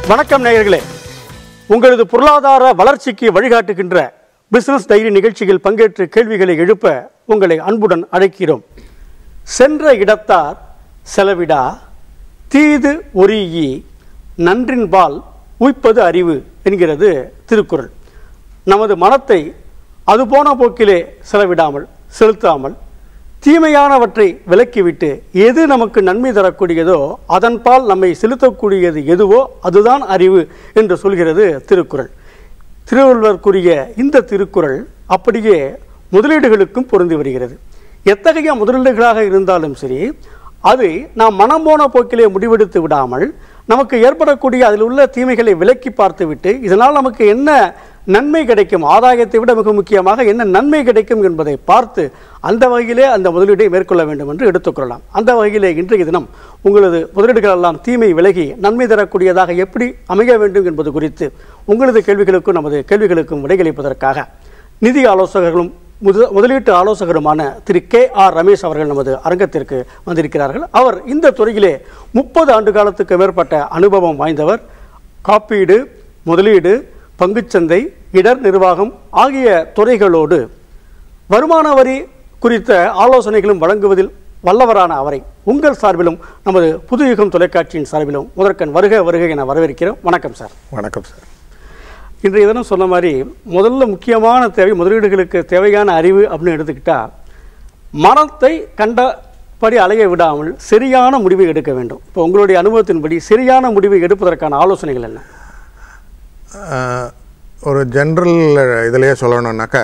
வணக்கம் நேயர்களே உங்களது பொருளாதார வளர்ச்சிக்கு வழிகாட்டுகின்ற பிசினஸ் டைரி நிகழ்ச்சியில் பங்கேற்று கேள்விகளை எழுப்ப உங்களை அன்புடன் அழைக்கிறோம் சென்ற இடத்தார் செலவிடா தீது ஒரியி நன்றின்பால் உய்ப்பது அறிவு என்கிறது திருக்குறள் நமது மனத்தை அது போன போக்கிலே செலவிடாமல் செலுத்தாமல் தீமையானவற்றை விலக்கிவிட்டு எது நமக்கு நன்மை தரக்கூடியதோ அதன்பால் நம்மை செலுத்தக்கூடியது எதுவோ அதுதான் அறிவு என்று சொல்கிறது திருக்குறள் திருவள்ளுவர் கூறிய இந்த திருக்குறள் அப்படியே முதலீடுகளுக்கும் பொருந்தி வருகிறது எத்தகைய முதலீடுகளாக இருந்தாலும் சரி அது நாம் மனம் போன போக்கிலே முடிவெடுத்து விடாமல் நமக்கு ஏற்படக்கூடிய அதில் உள்ள தீமைகளை விலக்கி பார்த்துவிட்டு இதனால் நமக்கு என்ன நன்மை கிடைக்கும் ஆதாயத்தை விட மிக முக்கியமாக என்ன நன்மை கிடைக்கும் என்பதை பார்த்து அந்த வகையிலே அந்த முதலீடை மேற்கொள்ள வேண்டும் என்று எடுத்துக்கொள்ளலாம் அந்த வகையிலே இன்றைய தினம் உங்களது முதலீடுகள் எல்லாம் தீமை விலகி நன்மை தரக்கூடியதாக எப்படி அமைய வேண்டும் என்பது குறித்து உங்களது கேள்விகளுக்கும் நமது கேள்விகளுக்கும் விடையளிப்பதற்காக நிதி ஆலோசகர்களும் முத முதலீட்டு ஆலோசகருமான திரு கே ஆர் ரமேஷ் அவர்கள் நமது அரங்கத்திற்கு வந்திருக்கிறார்கள் அவர் இந்த துறையிலே முப்பது ஆண்டு காலத்துக்கு மேற்பட்ட அனுபவம் வாய்ந்தவர் காப்பீடு முதலீடு பங்குச்சந்தை இடர் நிர்வாகம் ஆகிய துறைகளோடு வருமான வரி குறித்த ஆலோசனைகளும் வழங்குவதில் வல்லவரான அவரை உங்கள் சார்பிலும் நமது புதுயுகம் தொலைக்காட்சியின் சார்பிலும் முதற்கண் வருக வருக என வரவேற்கிறோம் வணக்கம் சார் வணக்கம் சார் இன்றைய தினம் சொன்ன மாதிரி முதல்ல முக்கியமான தேவை முதலீடுகளுக்கு தேவையான அறிவு அப்படின்னு எடுத்துக்கிட்டா மனத்தை கண்டபடி அலைய விடாமல் சரியான முடிவை எடுக்க வேண்டும் இப்போ உங்களுடைய அனுபவத்தின்படி சரியான முடிவை எடுப்பதற்கான ஆலோசனைகள் என்ன அஹ், ஒரு ஜென்ரல் இதிலேயே சொல்லணும்னாக்கா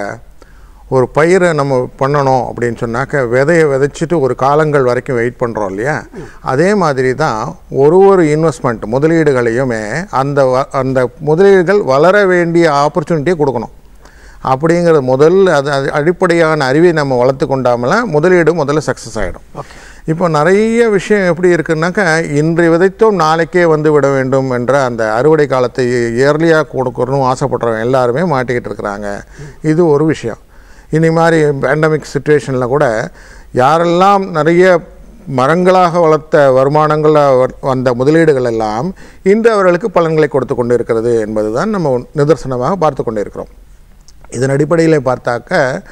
ஒரு பயிரை நம்ம பண்ணணும் அப்படின்னு சொன்னாக்க விதையை விதைச்சிட்டு ஒரு காலங்கள் வரைக்கும் வெயிட் பண்ணுறோம் இல்லையா அதே மாதிரி தான் ஒரு ஒரு இன்வெஸ்ட்மெண்ட் முதலீடுகளையுமே அந்த வ- அந்த முதலீடுகள் வளர வேண்டிய ஆப்பர்ச்சுனிட்டியை கொடுக்கணும் அப்படிங்கிறது முதல் அது அது அடிப்படையான அறிவை நம்ம வளர்த்து கொண்டாமல முதலீடு முதல்ல சக்ஸஸ் ஆகிடும் இப்போ நிறைய விஷயம் எப்படி இருக்குன்னாக்கா இன்று விதைத்தோம் நாளைக்கே வந்து விட வேண்டும் என்ற அந்த அறுவடை காலத்தை இயர்லியாக கொடுக்கணும்னு ஆசைப்படுறவங்க எல்லாருமே மாட்டிக்கிட்டு இருக்கிறாங்க இது ஒரு விஷயம் இனி மாதிரி பேண்டமிக் சுச்சுவேஷனில் கூட யாரெல்லாம் நிறைய மரங்களாக வளர்த்த வருமானங்களில் வந்த முதலீடுகள் எல்லாம் இன்று அவர்களுக்கு பலன்களை கொடுத்து கொண்டு இருக்கிறது என்பதுதான் நம்ம நிதர்சனமாக பார்த்து கொண்டு இருக்கிறோம் இதன் அடிப்படையில் பார்த்தாக்க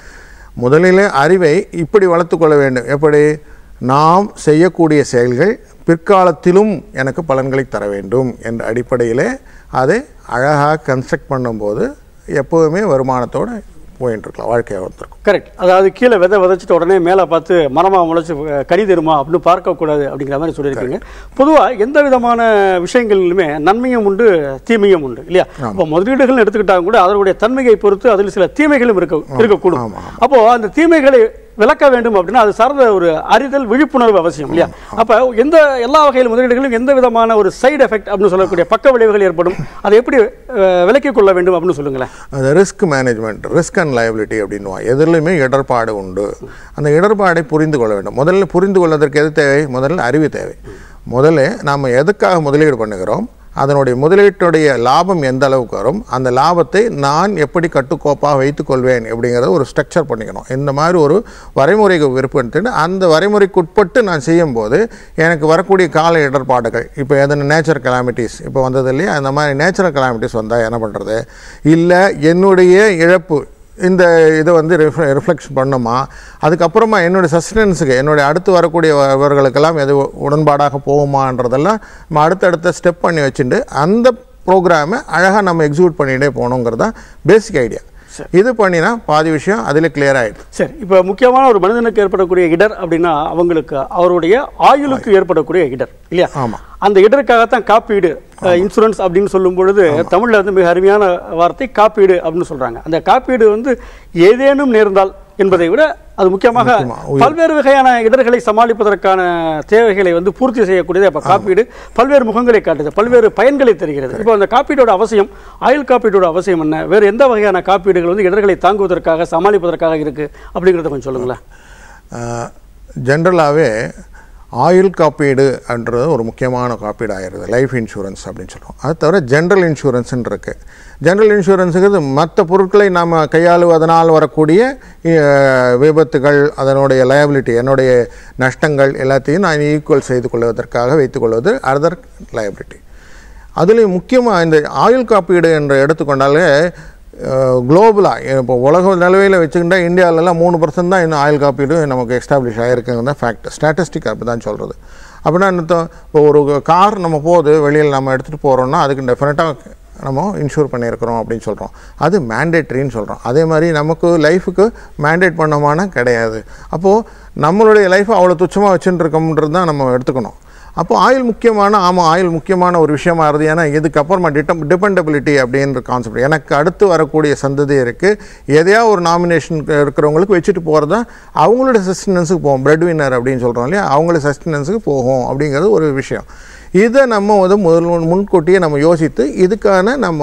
முதலிலே அறிவை இப்படி வளர்த்து கொள்ள வேண்டும் எப்படி நாம் செய்யக்கூடிய செயல்கள் பிற்காலத்திலும் எனக்கு பலன்களை தர வேண்டும் என்ற அடிப்படையிலே அதை அழகாக கன்ஸ்ட்ரக்ட் பண்ணும்போது எப்போதுமே வருமானத்தோடு போயிட்டு இருக்கலாம் வாழ்க்கையை வந்திருக்கும் கரெக்ட் அதாவது கீழே விதை விதைச்சிட்ட உடனே மேலே பார்த்து மரமாக முளைச்சி அஹ், கனி தருமா அப்படின்னு பார்க்கக்கூடாது அப்படிங்கிற மாதிரி சொல்லியிருக்கீங்க பொதுவாக எந்த விதமான விஷயங்களிலுமே நன்மையும் உண்டு தீமையும் உண்டு இல்லையா இப்போ முதலீடுகள் எடுத்துக்கிட்டாங்க கூட அதனுடைய தன்மையை பொறுத்து அதில் சில தீமைகளும் இருக்க இருக்கக்கூடும் ஆமா, அப்போ அந்த தீமைகளை விளக்க வேண்டும் அப்படின்னா அது சார்ந்த ஒரு அறிதல் விழிப்புணர்வு அவசியம் இல்லையா அப்ப எந்த எல்லா வகையில் முதலீடுகளும் எந்த விதமான ஒரு சைடு எஃபெக்ட் அப்படின்னு சொல்லக்கூடிய பக்க விளைவுகள் ஏற்படும் அதை எப்படி அஹ், விலக்கிக் கொள்ள வேண்டும் அப்படின்னு சொல்லுங்களேன் அந்த risk management risk and liability அப்படின்னுவான் எதுலையுமே இடர்பாடு உண்டு அந்த இடர்பாடை புரிந்து கொள்ள வேண்டும் முதல்ல புரிந்து கொள்வதற்கு எது தேவை முதல்ல அறிவு தேவை முதல்ல நாம் எதுக்காக முதலீடு பண்ணுகிறோம் அதனுடைய முதலீட்டுடைய லாபம் எந்த அளவுக்கு வரும் அந்த லாபத்தை நான் எப்படி கட்டுக்கோப்பாக வைத்துக்கொள்வேன் அப்படிங்கிறத ஒரு ஸ்ட்ரக்சர் பண்ணிக்கணும் இந்த மாதிரி ஒரு வரைமுறைக்கு விருப்பத்துட்டு அந்த வரைமுறைக்கு உட்பட்டு நான் செய்யும்போது எனக்கு வரக்கூடிய கால இடர்பாடுகள் இப்போ எதனா நேச்சர் கலாமிட்டிஸ் இப்போ வந்தது இல்லையா அந்த மாதிரி நேச்சுரல் கலாமிட்டிஸ் வந்தால் என்ன பண்ணுறது இல்லை என்னுடைய இழப்பு இந்த இதை வந்து ரிஃப்ளெக்ஷன் பண்ணுமா அதுக்கப்புறமா என்னுடைய சஸ்டெனன்ஸுக்கு என்னுடைய அடுத்து வரக்கூடியவர்களுக்கெல்லாம் எது உடன்பாடாக போகுமான்றதெல்லாம் நம்ம அடுத்தடுத்த ஸ்டெப் பண்ணி வச்சுட்டு அந்த ப்ரோக்ராமை அழகாக நம்ம எக்ஸிக்யூட் பண்ணிகிட்டே போகணுங்கிறது தான் பேசிக் ஐடியா இது பண்ணினா பாதி விஷயம் அதில் கிளியர் ஆகிடுது சரி இப்போ முக்கியமான ஒரு மனிதனுக்கு ஏற்படக்கூடிய இடர் அப்படின்னா அவங்களுக்கு அவருடைய ஆயுளுக்கு ஏற்படக்கூடிய இடர் இல்லையா ஆமா. அந்த இடருக்காகத்தான் காப்பீடு இன்சூரன்ஸ் அப்படின்னு சொல்லும் பொழுது தமிழ்ல வந்து மிக அருமையான வார்த்தை காப்பீடு அப்படின்னு சொல்றாங்க அந்த காப்பீடு வந்து ஏதேனும் நேர்ந்தால் என்பதை விட அது முக்கியமாக முக்கியமா, உயிர். பல்வேறு வகையான இடர்களை சமாளிப்பதற்கான தேவைகளை வந்து பூர்த்தி செய்யக்கூடியது அப்ப காப்பீடு பல்வேறு முகங்களை காட்டுது பல்வேறு பயன்களை தருகிறது இப்போ அந்த காப்பீடோட அவசியம் ஆயுள் காப்பீடோட அவசியம் என்ன வேறு எந்த வகையான காப்பீடுகள் வந்து இடர்களை தாங்குவதற்காக சமாளிப்பதற்காக இருக்கு அப்படிங்கறத கொஞ்சம் சொல்லுங்களேன் ஜென்ரலாகவே ஆயுள் காப்பீடு என்றது ஒரு முக்கியமான காப்பீடு ஆயிடுது லைஃப் இன்சூரன்ஸ் அப்படின்னு சொல்லுவோம் அது தவிர ஜென்ரல் இன்சூரன்ஸ்னு இருக்குது ஜென்ரல் இன்சூரன்ஸுங்கிறது மற்ற பொருட்களை நாம் கையாளுவதனால் வரக்கூடிய அஹ், விபத்துகள் அதனுடைய லயபிலிட்டி என்னுடைய நஷ்டங்கள் எல்லாத்தையும் நான் ஈக்குவல் செய்து கொள்வதற்காக வைத்துக்கொள்வது அதர் லயபிலிட்டி அதுலேயும் முக்கியமாக இந்த ஆயுள் காப்பீடு என்று எடுத்துக்கொண்டாலே குளோபலாக இப்போ உலக நிலவையில் வச்சுக்கிட்டா இந்தியாவிலலாம் மூணு பர்சன்ட் தான் இன்னும் ஆயில் காப்பீடு நமக்கு எஸ்டாப்ளிஷ் ஆகிருக்குங்க தான் ஃபேக்ட் ஸ்டாட்டிஸ்டிக் அப்படி தான் சொல்கிறது அப்படின்னா என்ன இப்போ ஒரு கார் நம்ம போகுது வெளியில் நம்ம எடுத்துகிட்டு போகிறோம்னா அதுக்கு டெஃபினட்டாக நம்ம இன்சூர் பண்ணியிருக்கிறோம் அப்படின்னு சொல்கிறோம் அது மேண்டேட்ரின்னு சொல்கிறோம் அதே மாதிரி நமக்கு லைஃபுக்கு மேண்டேட் பண்ணமான கிடையாது அப்போது நம்மளுடைய லைஃப்பை அவ்வளோ துச்சமாக வச்சுட்டு இருக்கோம்ன்றது தான் நம்ம எடுத்துக்கணும் அப்போ ஆயில் முக்கியமான ஆமாம் ஆயில் முக்கியமான ஒரு விஷயமா இருது ஏன்னா இதுக்கப்புறமா டிட்டம் டிபெண்டபிலிட்டி அப்படின்ற கான்செப்ட் எனக்கு அடுத்து வரக்கூடிய சந்ததி இருக்குது எதையா ஒரு நாமினேஷன் இருக்கிறவங்களுக்கு வச்சுட்டு போகிறது தான் அவங்களோட சஸ்டனன்ஸுக்கு போகும் பிரெட் வின்னர் அப்படின்னு சொல்கிறோம் இல்லையா அவங்களோட சஸ்டனன்ஸுக்கு போகும் அப்படிங்கிறது ஒரு விஷயம் இதை நம்ம வந்து முதல் முன்கூட்டியே நம்ம யோசித்து இதுக்கான நம்ம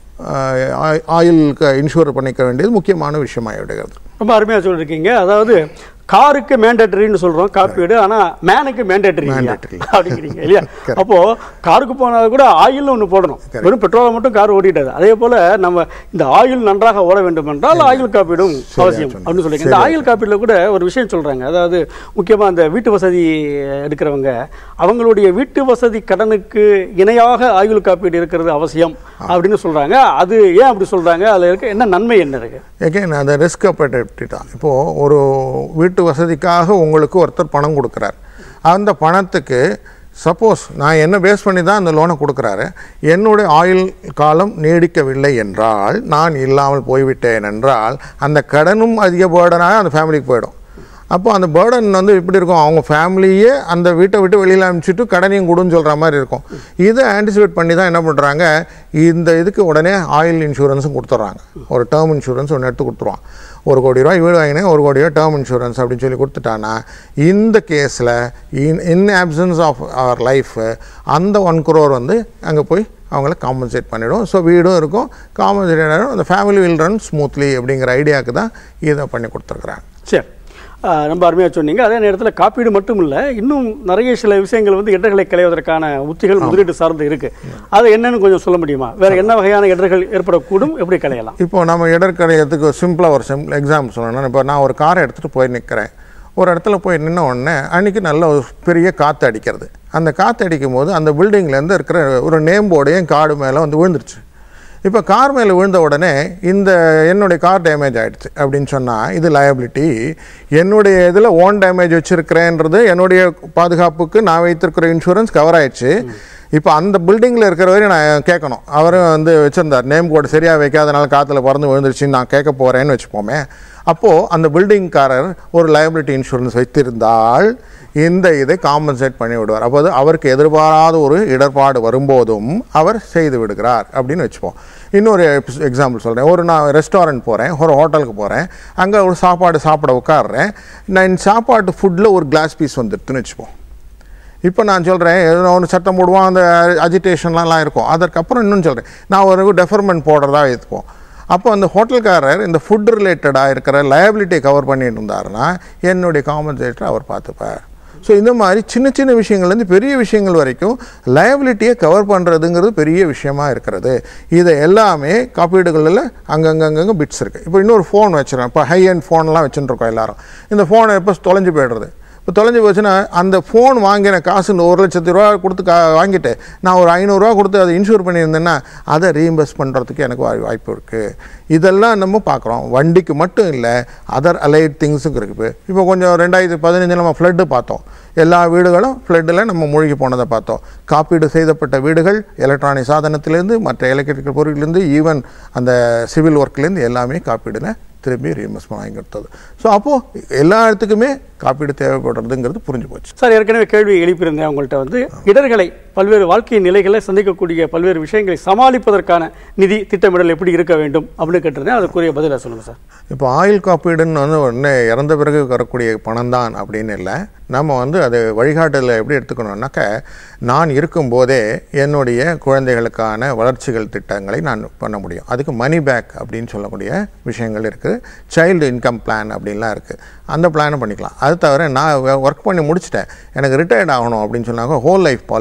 ஆயிலுக்கு இன்சூர் பண்ணிக்க வேண்டியது முக்கியமான விஷயமாக விடுகிறது ரொம்ப அருமையாக சொல்லியிருக்கீங்க அதாவது காருக்கு மேண்டேட்டரின்னு சொல்றோம் காப்பீடு ஆனா மேனுக்கு மேண்டேட்டரி Mandatory. அப்படிங்கிறீங்க இல்லையா அப்போ காருக்கு போனா கூட ஆயில் ஒன்று போடணும் வெறும் பெட்ரோலை மட்டும் கார் ஓடிட்டாது அதே போல நம்ம இந்த ஆயில் நன்றாக ஓட வேண்டும் என்றால் ஆயில் காப்பீடும் அவசியம் சொன்னீங்க. அப்படின்னு சொல்லிங்க இந்த ஆயில் காப்பீடுல கூட ஒரு விஷயம் சொல்றாங்க அதாவது முக்கியமா அந்த வீட்டு வசதி எடுக்கிறவங்க அவங்களுடைய வீட்டு வசதி கடனுக்கு இணையாக ஆயுள் காப்பீடு இருக்கிறது அவசியம் அப்படின்னு சொல்றாங்க அது ஏன் அப்படி சொல்றாங்க அதுல இருக்க என்ன நன்மை என்ன இருக்கு எகைன் அந்த ரிஸ்க் அப்படி தான் இப்போது ஒரு வீட்டு வசதிக்காக உங்களுக்கு ஒருத்தர் பணம் கொடுக்குறார் அந்த பணத்துக்கு சப்போஸ் நான் என்ன பேஸ் பண்ணி தான் அந்த லோனை கொடுக்குறாரு என்னுடைய ஆயுள் காலம் நீடிக்கவில்லை என்றால் நான் இல்லாமல் போய்விட்டேன் என்றால் அந்த கடனும் அதிக பேர்டனாக அந்த ஃபேமிலிக்கு போயிடும் அப்போ அந்த பேர்டன் வந்து எப்படி இருக்கும் அவங்க ஃபேமிலியே அந்த வீட்டை விட்டு வெளியில் அனுப்பிச்சிட்டு கடனையும் கொடுன்னு சொல்கிற மாதிரி இருக்கும் இதை ஆன்டிசிபேட் பண்ணி தான் என்ன பண்ணுறாங்க இந்த இதுக்கு உடனே ஆயில் இன்சூரன்ஸும் கொடுத்துட்றாங்க ஒரு டேர்ம் இன்சூரன்ஸ் ஒன்று எடுத்து கொடுத்துருவான் ஒரு கோடி ரூபாய் வீடு வாங்கினேன் ஒரு கோடி ரூபாய் டேர்ம் இன்சூரன்ஸ் அப்படின்னு சொல்லி கொடுத்துட்டானா இந்த கேஸில் இன் இன் ஆப்சன்ஸ் ஆஃப் அவர் லைஃப் அந்த ஒன் குரோர் வந்து அங்கே போய் அவங்கள காம்பன்சேட் பண்ணிடும் ஸோ வீடும் இருக்கும் காம்பன்சேட் ஆகிடும் அந்த ஃபேமிலி வில் ரன் ஸ்மூத்லி அப்படிங்கிற ஐடியாவுக்கு தான் இதை பண்ணி கொடுத்துருக்குறாங்க சரி ஆ, ரொம்ப அருமையாக சொன்னீங்க அதே நேரத்தில் காப்பீடு மட்டும் இல்லை இன்னும் நிறைய சில விஷயங்கள் வந்து இடர்களை களைவதற்கான உத்திகள் முதலீடு சார்ந்து இருக்கு அது என்னன்னு கொஞ்சம் சொல்ல முடியுமா வேற என்ன வகையான இடர்கள் ஏற்படக்கூடும் எப்படி களையலாம் இப்போ நம்ம இடர்கடையத்துக்கு சிம்பிளாக ஒரு சிம்பிள் எக்ஸாம்பிள் சொல்லணும்னா இப்போ நான் ஒரு காரை எடுத்துகிட்டு போய் நிற்கிறேன் ஒரு இடத்துல போய் நின்ன உடனே அன்றைக்கி நல்ல ஒரு பெரிய காற்று அடிக்கிறது அந்த காற்று அடிக்கும் போது அந்த பில்டிங்லேருந்து இருக்கிற ஒரு நேம் போர்டையும் காடு மேலே வந்து விழுந்துருச்சு இப்போ கார் மேலே விழுந்த உடனே இந்த என்னுடைய கார் டேமேஜ் ஆயிடுச்சு அப்படின்னு சொன்னால் இது லயபிலிட்டி என்னுடைய இதில் ஓன் டேமேஜ் வச்சுருக்கிறேன்றது என்னுடைய பாதுகாப்புக்கு நான் வைத்திருக்கிற இன்சூரன்ஸ் கவர் ஆயிடுச்சு இப்போ அந்த பில்டிங்கில் இருக்கிற வரையும் நான் கேட்கணும் அவரும் வந்து வச்சுருந்தார் நேம் கோட் சரியாக வைக்காதனால காற்றுல பறந்து விழுந்துருச்சுன்னு நான் கேட்க போகிறேன்னு வச்சுப்போமே அப்போது அந்த பில்டிங்காரர் ஒரு லயபிலிட்டி இன்சூரன்ஸ் வைத்திருந்தால் இந்த இதை காம்பன்சேட் பண்ணி விடுவார் அப்போது அவருக்கு எதிர்பாராத ஒரு இடர்பாடு வரும்போதும் அவர் செய்து விடுகிறார் அப்படின்னு வச்சுப்போம் இன்னொரு எக்ஸாம்பிள் சொல்கிறேன் ஒரு நான் ரெஸ்டாரண்ட் போகிறேன் ஒரு ஹோட்டலுக்கு போகிறேன் அங்கே ஒரு சாப்பாடு சாப்பிட உட்காடுறேன் நான் இந்த சாப்பாட்டு ஃபுட்டில் ஒரு கிளாஸ் பீஸ் வந்துடுதுன்னு வச்சுப்போம் இப்போ நான் சொல்கிறேன் எதுனா ஒன்று சத்தம் போடுவோம் அந்த அஜிடேஷன்லாம் இருக்கும் அதற்கப்புறம் இன்னும் சொல்கிறேன் நான் ஒரு டெஃபர்மெண்ட் போடுறதா எடுத்துப்போம் அப்போ அந்த ஹோட்டல்காரர் இந்த ஃபுட் ரிலேட்டடாக இருக்கிற லயபிலிட்டியை கவர் பண்ணிட்டு இருந்தாருன்னா என்னுடைய காம்பன்சேட்டர் அவர் பார்த்துப்பார் ஸோ இந்த மாதிரி சின்ன சின்ன விஷயங்கள்லேருந்து பெரிய விஷயங்கள் வரைக்கும் லயபிலிட்டியை கவர் பண்ணுறதுங்கிறது பெரிய விஷயமா இருக்கிறது இதை எல்லாமே காப்பீடுகளில் அங்கங்கங்க பிட்ஸ் இருக்குது இப்போ இன்னொரு ஃபோன் வச்சுருக்கேன் இப்போ ஹை அண்ட் ஃபோன்லாம் வச்சுட்டுருக்கோம் எல்லாரும் இந்த ஃபோனை எப்போ தொலைஞ்சு போயிடுறது இப்போ தொலைஞ்சு போச்சுன்னா அந்த ஃபோன் வாங்கின காசு இந்த ஒரு லட்சத்து ரூபா கொடுத்து கா வாங்கிட்டு நான் ஒரு ஐநூறுரூவா கொடுத்து அதை இன்சூர் பண்ணியிருந்தேன்னா அதை ரீஇம்பர்ஸ் பண்ணுறதுக்கு எனக்கு வாய்- வாய்ப்பு இருக்குது இதெல்லாம் நம்ம பார்க்குறோம் வண்டிக்கு மட்டும் இல்லை அதர் அலைட் திங்ஸுக்கு இருக்குது இப்போ கொஞ்சம் ரெண்டாயிரத்தி பதினஞ்சில் நம்ம ஃப்ளட்டு பார்த்தோம் எல்லா வீடுகளும் ஃப்ளட்டில் நம்ம மூழ்கி போனதை பார்த்தோம் காப்பீடு செய்யப்பட்ட வீடுகள் எலக்ட்ரானிக் சாதனத்திலேருந்து மற்ற எலக்ட்ரிக்கல் பொருட்கள்லேருந்து ஈவன் அந்த சிவில் ஒர்க்லேருந்து எல்லாமே காப்பீடில் திரும்பி ரீஎம்பர்ஸ்மெண்ட் வாங்கி கொடுத்தது ஸோ அப்போது எல்லா இடத்துக்குமே காப்பீடு தேவைப்படுறதுங்கிறது புரிஞ்சு போச்சு சார் ஏற்கனவே கேள்வி எழுப்பியிருந்தேன் உங்கள்கிட்ட வந்து இடர்களை பல்வேறு வாழ்க்கை நிலைகளை சந்திக்கக்கூடிய பல்வேறு விஷயங்களை சமாளிப்பதற்கான நிதி திட்டமிடல் எப்படி இருக்க வேண்டும் அப்படின்னு கேட்டிருந்தேன் அதுக்குரிய பதிலை சொல்லுங்க சார் இப்போ ஆயுள் காப்பீடுன்னு வந்து உடனே இறந்த பிறகு வரக்கூடிய பணம் தான் அப்படின்னு இல்லை நம்ம வந்து அது வழிகாட்டுதல் எப்படி எடுத்துக்கணும்னாக்க நான் இருக்கும்போதே என்னுடைய குழந்தைகளுக்கான வளர்ச்சிகள் திட்டங்களை நான் பண்ண முடியும் அதுக்கு மணி பேக் அப்படின்னு சொல்லக்கூடிய விஷயங்கள் இருக்குது சைல்டு இன்கம் பிளான் அப்படின்லாம் இருக்குது அந்த பிளானை பண்ணிக்கலாம் அது தவிர நான் ஒர்க் பண்ணி முடிச்சிட்டேன் எனக்கு ரிட்டையர்ட் ஆகணும் அப்படின்னு சொன்னாங்க ஹோல் லைஃப் பாலிசி அப்படின்னு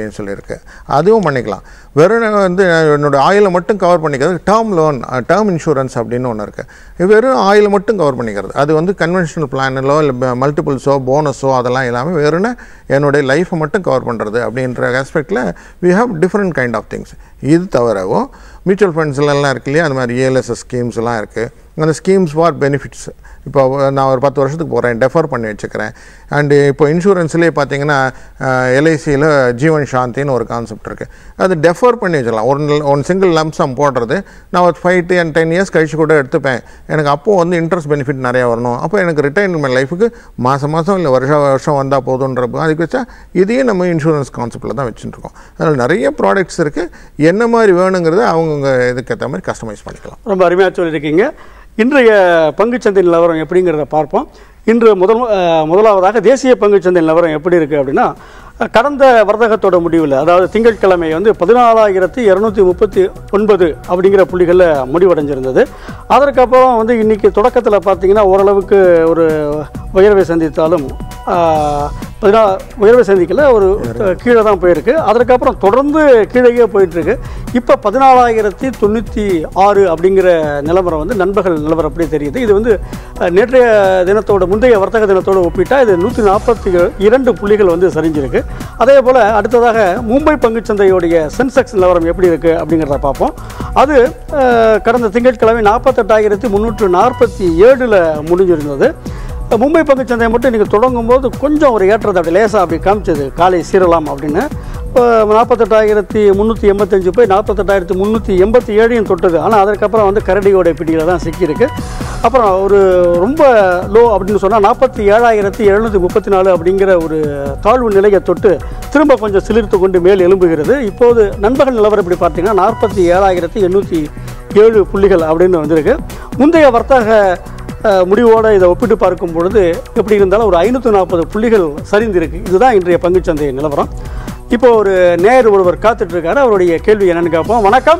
அப்படின்னு சொல்லியிருக்கு அதுவும் பண்ணிக்கலாம் வெறும் வந்து என்னோட ஆயிலை மட்டும் கவர் பண்ணிக்கிறது டேர்ம் லோன் டேர்ம் இன்சூரன்ஸ் அப்படின்னு ஒன்று இருக்குது வெறும் ஆயிலை மட்டும் கவர் பண்ணிக்கிறது அது வந்து கன்வென்ஷனல் பிளானிலோ இல்லை மல்டிபிள்ஸோ போனஸோ அதெல்லாம் இல்லாமல் வெறும் என்னுடைய லைஃப்பை மட்டும் கவர் பண்ணுறது அப்படின்ற ஆஸ்பெக்டில் we have different kind of things இது தவிரவும் மியூச்சுவல் ஃபண்ட்ஸ்லாம் இருக்கு இல்லையா அந்த மாதிரி ஏஎல்எஸ்எஸ் ஸ்கீம்ஸ் எல்லாம் இருக்குது அந்த ஸ்கீம்ஸ் ஃபார் பெனிஃபிட்ஸ் இப்போ நான் ஒரு பத்து வருஷத்துக்கு போகிறேன் டெஃபர் பண்ணி வச்சுக்கிறேன் அண்டு இப்போ இன்சூரன்ஸ்லேயே பார்த்தீங்கன்னா எல்ஐசியில் ஜீவன் சாந்தின்னு ஒரு கான்செப்ட் இருக்குது அது டெஃபர் பண்ணி வச்சிடலாம் ஒன் ஒன் சிங்கிள் லம்சம் போடுறது நான் ஒரு five two and ten years கழிச்சு கூட எடுத்துப்பேன் எனக்கு அப்போது வந்து இன்ட்ரெஸ்ட் பெனிஃபிட் நிறையா வரணும் அப்போ எனக்கு ரிட்டைர்மெண்ட் லைஃபுக்கு மாதம் மாதம் இல்லை வருஷம் வருஷம் வந்தால் போதுன்றப்போ அதுக்கு வச்சா இதையும் நம்ம இன்சூரன்ஸ் கான்செப்டில் தான் வச்சுட்டுருக்கோம் அதனால் நிறைய ப்ராடக்ட்ஸ் இருக்குது என்ன மாதிரி வேணுங்கிறத அவங்கவுங்க இதுக்கு ஏற்ற மாதிரி கஸ்டமைஸ் பண்ணிக்கலாம் ரொம்ப அருமையாக சொல்லியிருக்கீங்க இன்றைய பங்குச்சந்தை நிலவரம் எப்படிங்கிறத பார்ப்போம் இன்று முதல் அஹ், முதலாவதாக தேசிய பங்குச்சந்தை நிலவரம் எப்படி இருக்குது அப்படின்னா அஹ், கடந்த வர்த்தகத்தோட முடிவில் அதாவது திங்கட்கிழமை வந்து பதினாலாயிரத்தி இரநூத்தி முப்பத்தி ஒன்பது அப்படிங்கிற புள்ளிகளில் முடிவடைஞ்சிருந்தது அதற்கப்புறம் வந்து இன்னைக்கு தொடக்கத்தில் பார்த்தீங்கன்னா ஓரளவுக்கு ஒரு உயர்வை சந்தித்தாலும் அஹ், பதினா உயர்வை சந்திக்கல ஒரு கீழே தான் போயிருக்கு அதற்கப்புறம் தொடர்ந்து கீழேயே போயிட்டுருக்கு இப்போ பதினாலாயிரத்தி தொண்ணூற்றி ஆறு அப்படிங்கிற நிலவரம் வந்து நண்பகல் நிலவரம் அப்படி தெரியுது இது வந்து அஹ், நேற்றைய தினத்தோட முந்தைய வர்த்தக தினத்தோடு ஒப்பிட்டா இது நூற்றி நாற்பத்தி இரண்டு புள்ளிகள் வந்து சரிஞ்சிருக்கு அதே போல் அடுத்ததாக மும்பை பங்குச்சந்தையுடைய சென்செக்ஸ் நிலவரம் எப்படி இருக்குது அப்படிங்கிறத பார்ப்போம் அது அஹ், கடந்த திங்கட்கிழமை நாற்பத்தெட்டாயிரத்தி முந்நூற்று நாற்பத்தி ஏழில் முடிஞ்சிருந்தது மும்பை பங்குச்சந்தை மட்டும் இன்றைக்கி தொடங்கும் போது கொஞ்சம் ஒரு ஏற்றத்தை அப்படி லேசாக அப்படி காமிச்சது காலை சீரலாம் அப்படின்னு இப்போ நாற்பத்தெட்டாயிரத்தி முந்நூற்றி எண்பத்தஞ்சு போய் நாற்பத்தெட்டாயிரத்தி முந்நூற்றி எண்பத்தி ஏழையும் தொட்டது ஆனால் அதற்கப்புறம் வந்து கரடியோட பிடியில் தான் சிக்கியிருக்கு அப்புறம் ஒரு ரொம்ப லோ அப்படின்னு சொன்னால் நாற்பத்தி ஏழாயிரத்தி எழுநூற்றி முப்பத்தி நாலு அப்படிங்கிற ஒரு தாழ்வு நிலையை தொட்டு திரும்ப கொஞ்சம் சிலிர்த்து கொண்டு மேல் எழும்புகிறது இப்போது நண்பகல் நிலவரம் இப்படி பார்த்தீங்கன்னா நாற்பத்தி ஏழாயிரத்தி எண்ணூற்றி ஏழு புள்ளிகள் அப்படின்னு வந்திருக்கு முந்தைய வர்த்தக அஹ், முடிவோடு இதை ஒப்பிட்டு பார்க்கும் பொழுது எப்படி இருந்தாலும் ஒரு ஐநூற்றி நாற்பது புள்ளிகள் சரிந்திருக்கு இதுதான் இன்றைய பங்குச்சந்தை நிலவரம் இப்போ ஒரு நேர் ஒருவர் காத்துட்டு இருக்காரு அவருடைய கேள்வி என்னன்னு கேட்போம் வணக்கம்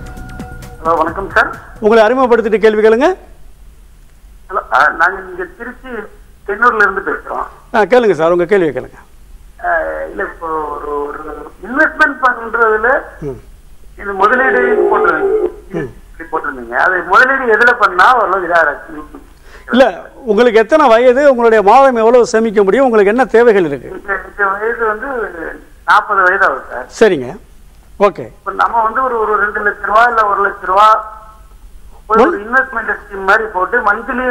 ஹலோ வணக்கம் சார் உங்களை அறிமுகப்படுத்திட்டு கேள்வி கேளுங்க ஹலோ ஆ, நாங்க இங்க திருச்சி தென்னூர்ல இருந்து பேசுறோம் ஆ, கேளுங்க சார் உங்கள் கேள்வியை கேளுங்க ஆ, இல்ல இப்போ ஒரு ஒரு இன்வெஸ்ட்மெண்ட் பண்றதுல இது முதலீடு போட்டு போட்டிருந்தீங்க அது முதலீடு எதுல பண்ணா ஓரளவு இதா இருக்கு இல்லை உங்களுக்கு எத்தனை வயது உங்களுடைய மாதம் எவ்வளவு சேமிக்க முடியும் உங்களுக்கு என்ன தேவைகள் இருக்கு இந்த இந்த வயது வந்து நாற்பது வயது ஆகுது சார் சரிங்க ஓகே இப்போ நம்ம வந்து ஒரு ஒரு ரெண்டு லட்ச ரூபா இல்ல ஒரு லட்ச ரூபா ஒரு ஒரு இன்வெஸ்ட்மெண்ட் ஸ்கீம் மாதிரி போட்டு மந்த்லி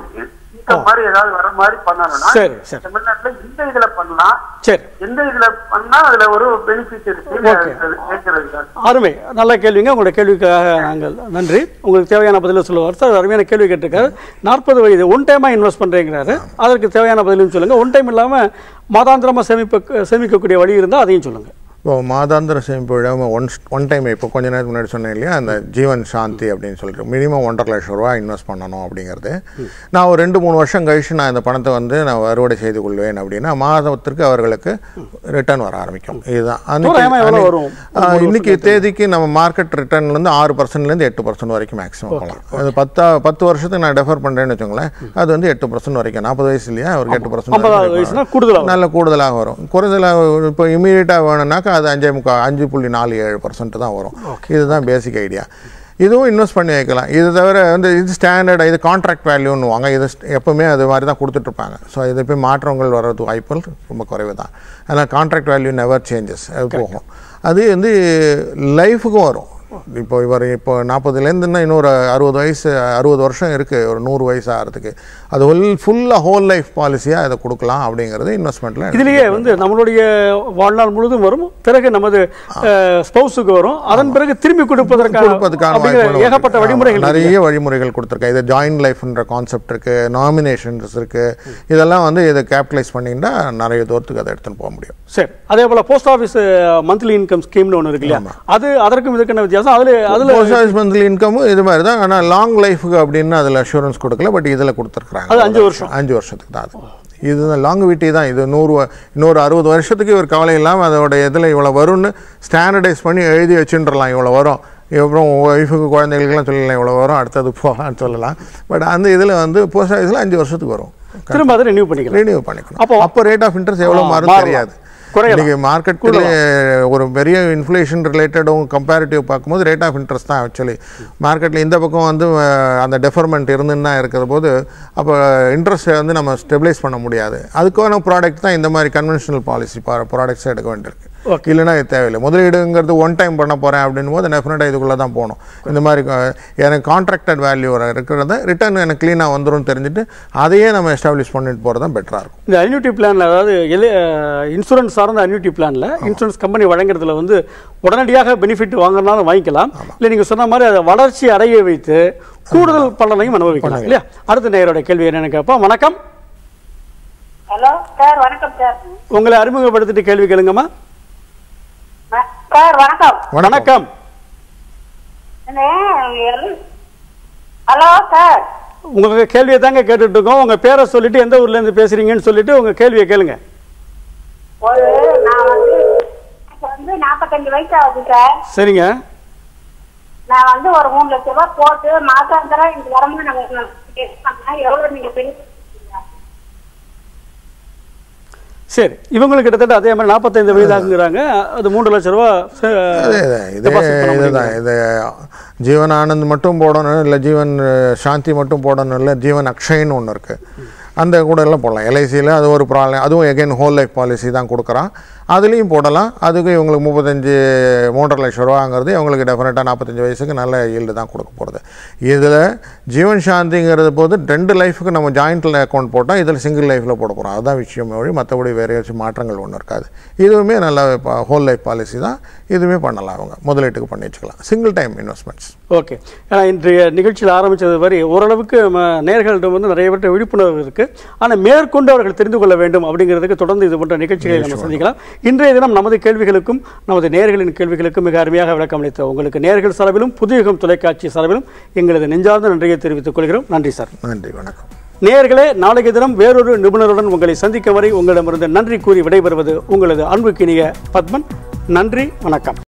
இன்கம் மாதிரி ஏதாவது வர மாதிரி பண்ணணும்னா சரி, சரி. தமிழ்நாட்டுல இந்த இதுல பண்ணலாம் சரி எந்த இதுல பண்ணா அதுல ஒரு பெனிஃபிட் இருக்கு Okay. அது கேட்கறது தான் அருமை நல்ல கேள்விங்க உங்களுடைய கேள்விக்காக நாங்கள் நன்றி உங்களுக்கு தேவையான பதிலை சொல்லுவார் சார் அருமையான கேள்வி கேட்டிருக்காரு நாற்பது வயது ஒன் டைமாக இன்வெஸ்ட் பண்ணுறேங்கிறாரு அதற்கு தேவையான பதிலும் சொல்லுங்கள் ஒன் டைம் இல்லாமல் மாதாந்திரமாக சேமிப்ப சேமிக்கக்கூடிய வழி இருந்தால் அதையும் சொல்லுங்கள் இப்போ மாதாந்திர சேமிப்பு விடாமல் ஒன் ஒன் டைம் இப்போ கொஞ்ச நேரத்துக்கு முன்னாடி சொன்னேன் இல்லையா அந்த ஜீவன் சாந்தி அப்படின்னு சொல்லிட்டு மினிமம் ஒன்றரை லட்சம் ரூபா இன்வெஸ்ட் பண்ணணும் அப்படிங்கிறது நான் ஒரு ரெண்டு மூணு வருஷம் கழிச்சு நான் இந்த பணத்தை வந்து நான் அறுவடை செய்து கொள்வேன் அப்படின்னா மாதத்திற்கு அவர்களுக்கு ரிட்டர்ன் வர ஆரம்பிக்கும் இதுதான் அன்னைக்கு- தோராயமா எவ்வளவு அன்னைக்கு- வரும்? ஆ, இன்னைக்கு தேதிக்கு நம்ம மார்க்கெட் ரிட்டர்ன்லேருந்து ஆறு பர்சன்ட்லேருந்து எட்டு பர்சன்ட் வரைக்கும் மேக்ஸிமம் போகலாம் அது பத்தா பத்து வருஷத்துக்கு நான் டெஃபர் பண்ணுறேன்னு வச்சுக்கோங்களேன் அது வந்து எட்டு பர்சன்ட் வரைக்கும் நாற்பது வயசு இல்லையா அவருக்கு எட்டு ஐம்பதாவது பர்சன்ட் வயசுனா கூடுதலாக நல்ல கூடுதலாக வரும் குறைதலாக இப்போ இமீடியட்டாக வேணும்னாக்கா அது அஞ்சே முக்கால் அஞ்சு புள்ளி நாலு ஏழு பர்சன்ட் தான் வரும் இதுதான் பேசிக் ஐடியா இதுவும் இன்வெஸ்ட் பண்ணி வைக்கலாம் இது தவிர வந்து இது ஸ்டாண்டர்ட் இது கான்ட்ராக்ட் வேல்யூன்னு வாங்க இது st- எப்பவுமே அது மாதிரி தான் கொடுத்துட்ருப்பாங்க ஸோ இது போய் மாற்றங்கள் வர்றது வாய்ப்புகள் ரொம்ப குறைவு தான் அதனால் கான்ட்ராக்ட் வேல்யூ நெவர் சேஞ்சஸ் அது போகும் அது வந்து லைஃபுக்கும் வரும் இப்போ இவர் இப்போ நாற்பதுலேருந்துன்னா இன்னொரு அறுபது வயசு அறுபது வருஷம் இருக்குது ஒரு நூறு வயசு ஆகிறதுக்கு அது ஃபுல் ஃபுல்லாக ஹோல் லைஃப் பாலிசியாக அதை கொடுக்கலாம் அப்படிங்கிறது இன்வெஸ்ட்மெண்ட்டில் இதுலயே வந்து நம்மளுடைய வாழ்நாள் முழுதும் வரும் பிறகு நமது ஸ்பௌஸுக்கு வரும் அதன் பிறகு திரும்பி கொடுப்பதற்கான கொடுப்பதுக்கான அப்படிங்கிற வாய்ப்புகள் ஏகப்பட்ட இருக்கு. வழிமுறைகள் ஆமா, இருக்கு. நிறைய வழிமுறைகள் கொடுத்துருக்கேன் இது ஜாயின்ட் லைஃப்ன்ற கான்செப்ட் இருக்கு நாமினேஷன்ஸ் இருக்கு இதெல்லாம் வந்து இதை கேபிட்டலைஸ் பண்ணிங்கன்னா நிறைய தூரத்துக்கு அதை எடுத்துன்னு போக முடியும் சரி அதே போல போஸ்ட் ஆஃபீஸ் மந்த்லி இன்கம் ஸ்கீம்னு ஒன்று இருக்கு இல்லையா அது அதற்கும் இதுக்கான வித்தியாசம் அதுல அதுல போஸ்ட் ஆஃபீஸ் மந்த்லி இன்கமும் இது மாதிரி தான் ஆனால் லாங் லைஃபுக்கு அப்படின்னு அதில் அஷூரன்ஸ் கொடுக்கல பட் இதில் கொடுத்துருக்குறாங்க அது அஞ்சு வருஷம். அஞ்சு வருஷத்துக்கு தான் அது இதுதான் லாங்குவிட்டி தான் இது நூறு வ- இன்னொரு அறுபது வருஷத்துக்கு இவர் கவலை இல்லாமல் அதோட இதில் இவ்வளோ வரும்னு ஸ்டாண்டர்டைஸ் பண்ணி எழுதி வச்சுன்றலாம் இவ்வளோ வரும் அப்புறம் ஒய்ஃபுக்கு குழந்தைகளுக்கெல்லாம் சொல்லலாம் இவ்வளோ வரும் அடுத்தது போகலான்னு சொல்லலாம் பட் அந்த இதில் வந்து போஸ்ட் ஆஃபீஸில் அஞ்சு வருஷத்துக்கு வரும் திரும்ப அதை ரெனியூ பண்ணிக்கலாம் ரினியூ பண்ணிக்கணும் அப்போ- அப்போ ரேட் ஆஃப் இன்ட்ரெஸ்ட் எவ்வளோ ஆ, மாறும் மாறலாம். தெரியாது குறையலாம். இன்னைக்கு மார்க்கெட்லேயே ஒரு பெரிய இன்ஃப்ளேஷன் ரிலேட்டடும் கம்பேரிட்டிவ் பார்க்கும்போது ரேட் ஆஃப் இன்ட்ரெஸ்ட் தான் ஆக்சுவலி மார்க்கெட்டில் இந்த பக்கம் வந்து அஹ், அந்த டெஃபர்மெண்ட் இருந்துன்னு தான் இருக்கிற போது அப்போ இன்ட்ரெஸ்ட்டை வந்து நம்ம ஸ்டெபிலைஸ் பண்ண முடியாது அதுக்கான ப்ராடக்ட் தான் இந்த மாதிரி கன்வென்ஷனல் பாலிசி ப்ராடக்ட்ஸை எடுக்க வேண்டியிருக்கு இல்லைன்னா இது தேவையில்லை முதலீடுங்கிறது ஒன் டைம் பண்ண போகிறேன் அப்படின் போது டெஃபினட்டாக இதுக்குள்ளே தான் போகணும் இந்த மாதிரி அஹ், எனக்கு கான்ட்ராக்டட் வேல்யூ இருக்கிறத ரிட்டர்ன் எனக்கு க்ளீனாக வந்துடும் தெரிஞ்சுட்டு அதையே நம்ம எஸ்டாப்ளிஷ் பண்ணிட்டு போகிறது தான் பெட்டராக இருக்கும் இந்த அன்யூட்டி பிளான்ல அதாவது இன்சூரன்ஸ் சார்ந்த அன்யூட்டி பிளான்ல இன்சூரன்ஸ் கம்பெனி வழங்குறதுல வந்து உடனடியாக பெனிஃபிட் வாங்குறதுனாலும் வாங்கிக்கலாம் இல்லை நீங்க சொன்ன மாதிரி அதை வளர்ச்சி அடைய வைத்து கூடுதல் பலனையும் அனுபவிக்கலாம் இல்லையா அடுத்த நேயரோட கேள்வி என்னன்னு கேட்போம் வணக்கம் ஹலோ சார் வணக்கம் சார் உங்களை அறிமுகப்படுத்திட்டு கேள்வி கேளுங்கம்மா வ- சார் வணக்கம் வணக்கம் இந்த எல்- ஹலோ சார் உங்க கேள்வியை தாங்க கேட்டுட்டு இருக்கோம் உங்க பேரை சொல்லிட்டு எந்த ஊர்ல இருந்து பேசுறீங்கன்னு சொல்லிட்டு உங்க கேள்வியை கேளுங்க ஒரு நான் வந்து எனக்கு வந்து நாற்பத்தஞ்சு வயசு ஆகுது சார் சரிங்க நான் வந்து ஒரு மூணு லட்ச ரூபாய் போட்டு மாசாந்திரம் எனக்கு வருமானம் நாங்கள் பண்ணேன் எவ்வளோ நீங்க பெனிஃபிட் சரி இவங்களுக்கு கிட்டத்தட்ட அதே மாதிரி நாற்பத்தைந்து வயதாகுங்கிறாங்க அது மூன்று லட்சம் ரூபா இதே இதே இதுதான் இது ஜீவன் ஆனந்த் மட்டும் போடணும் இல்லை ஜீவன் அஹ், சாந்தி மட்டும் போடணும் இல்லை ஜீவன் அக்ஷய்னு ஒன்று இருக்குது அந்த கூட எல்லாம் போடலாம் எல்ஐசியில் அது ஒரு ப்ராப்ளம் அதுவும் எகைன் ஹோல் லைஃப் பாலிசி தான் கொடுக்குறான் அதுலேயும் போடலாம் அதுக்கு இவங்களுக்கு முப்பத்தஞ்சு மூன்றரை லட்சம் ரூபாங்கிறது இவங்களுக்கு டெஃபினட்டாக நாற்பத்தஞ்சு வயசுக்கு நல்ல ஈல்டு தான் கொடுக்க போகிறது இதில் ஜீவன் சாந்திங்கிறது போது ரெண்டு லைஃபுக்கு நம்ம ஜாயிண்ட்டில் அக்கௌண்ட் போட்டால் இதில் சிங்கிள் லைஃப்பில் போட போகிறோம் அதுதான் விஷயம் வழி மற்றபடி வேறு ஏதாச்சும் மாற்றங்கள் ஒன்றும் இருக்காது இதுவுமே நல்ல ஹோல் லைஃப் பாலிசி தான் இதுவுமே பண்ணலாம் அவங்க முதலீட்டுக்கு பண்ணி வச்சுக்கலாம் சிங்கிள் டைம் இன்வெஸ்ட்மெண்ட்ஸ் ஓகே ஏன்னா இன்றைய நிகழ்ச்சியில் ஆரம்பித்தது வரை ஓரளவுக்கு நம்ம நேர்களிடம் வந்து நிறைய பேர்ட்ட விழிப்புணர்வு இருக்குது ஆனால் மேற்கொண்டு அவர்கள் தெரிந்து கொள்ள வேண்டும் அப்படிங்கிறதுக்கு தொடர்ந்து இது போன்ற நிகழ்ச்சிகளை நம்ம சந்திக்கலாம் இன்றைய தினம் நமது கேள்விகளுக்கும் நமது நேர்களின் கேள்விகளுக்கும் மிக அருமையாக விளக்கம் அளித்த உங்களுக்கு நேர்கள் சார்பிலும் புதுயுகம் தொலைக்காட்சி சார்பிலும் எங்களது நெஞ்சார்ந்த நன்றியை தெரிவித்துக் கொள்கிறோம் நன்றி சார் நன்றி வணக்கம் நேயர்களே நாளைய தினம் வேறொரு நிபுணருடன் உங்களை சந்திக்கும் வரை உங்களிடமிருந்து நன்றி கூறி விடைபெறுவது உங்களது அன்புக்கினிய பத்மன் நன்றி வணக்கம்